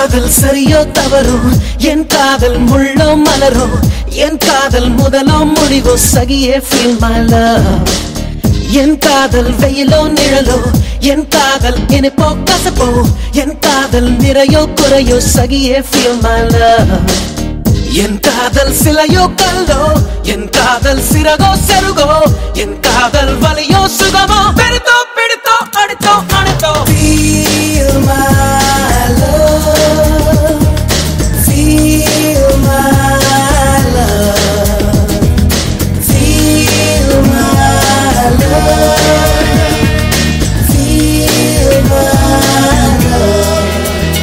காதல் சரியோ தவறோ என் காதல் முள்ளோ மலரோ என் காதல் முதலோ முடிவோ சகியே feel my love என் காதல் வெயிலோ நிழலோ என் காதல் இனிப்போ கசப்போ என் காதல் நிறையோ குறையோ சகியே feel my love என் காதல் சிலையோ கல்லோ என் காதல் சிறகோ செருகோ என் காதல் வலியோ சுகமோ பெருத்தோ பிடித்தோ அடுத்தோ அணைத்தோ Feel my love. Feel my love. Feel my love. Feel my love.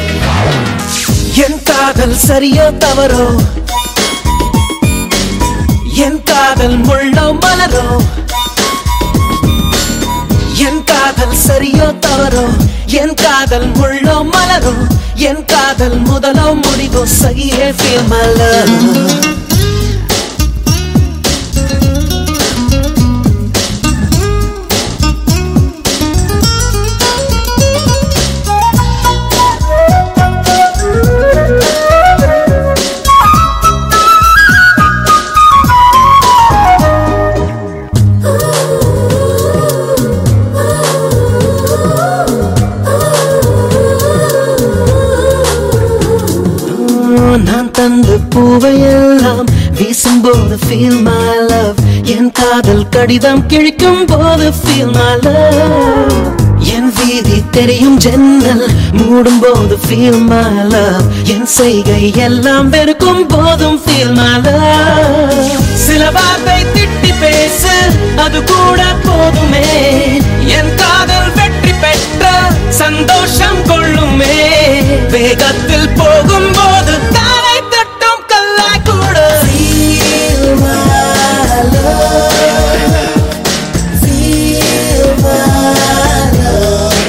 என் காதல் சரியோ தவறோ என் காதல் முள்ளோ மலரோ என் காதல் சரியோ தவறோ என் காதல் முள்ளோ மலரோ என் காதல் முதலோ முடிவோ சகியே feel my love நான் தந்த பூவையெல்லாம் வீசும்போது ஃபீல் மை லவ் என் காதல் கடிதம் கிழிக்கும் போது ஃபீல் மை லவ் என் வீதி தெரியும் ஜன்னல் மூடும் போது ஃபீல் மை லவ் என் செய்கை எல்லாம் வெறுக்கும் போதும் ஃபீல் மை லவ் சில வார்த்தை திட்டி பேசு அது கூட போதுமே என் காதல் வெற்றி பெற்ற சந்தோஷம் கொள்ளுமே வேகத்தில் போகும்போது தாரை தட்டும் கல்லாய் கூட Feel my love. Feel my love.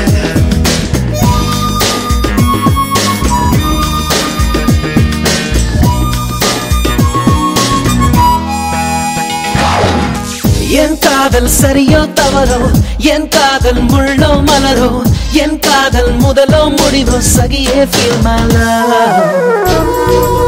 என் காதல் சரியோ தவறோ என் காதல் முள்ளோ மலரோ என் காதல் முதலோ முடிவோ சகியே feel my love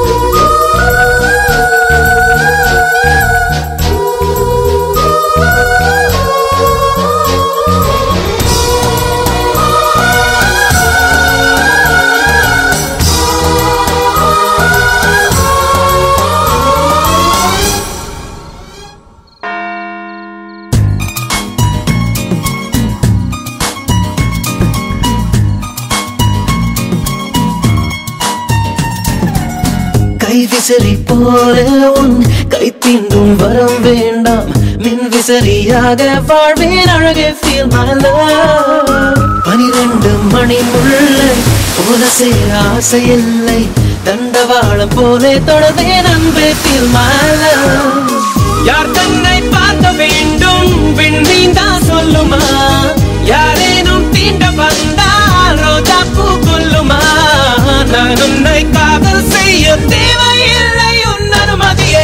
கை விசிறி போல உன் கை தீண்டும் வரம் வேண்டாம் மின் விசிறியாக வாழ்வேன் அழகே ஃபீல் my love பனிரெண்டு மணி முல்லை போல சேர ஆசை இல்லை தண்டவாளம் போலே தொடர்ந்தேன் அன்பே ஃபீல் my love யார் தன்னை பார்க்க வேண்டும் விண்மீன் தான் சொல்லுமா யாரேனும் தீண்ட வந்தால் ரோஜா பூ கொல்லுமா நான் உன்னை காதல் செய்ய தேவையில்லை உன் அனுமதியே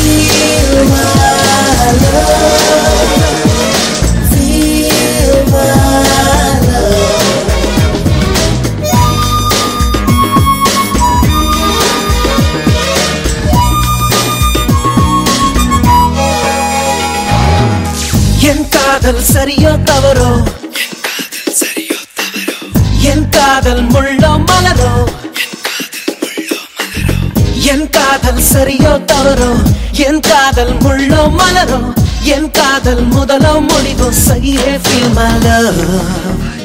என் காதல் சரியோ தவறோ என் காதல் முள்ளோ மலரோ என் காதல் சரியோ தவறோ என் காதல் முள்ளோ மலரோ என் காதல் முதலோ முடிவோ சகியே feel my love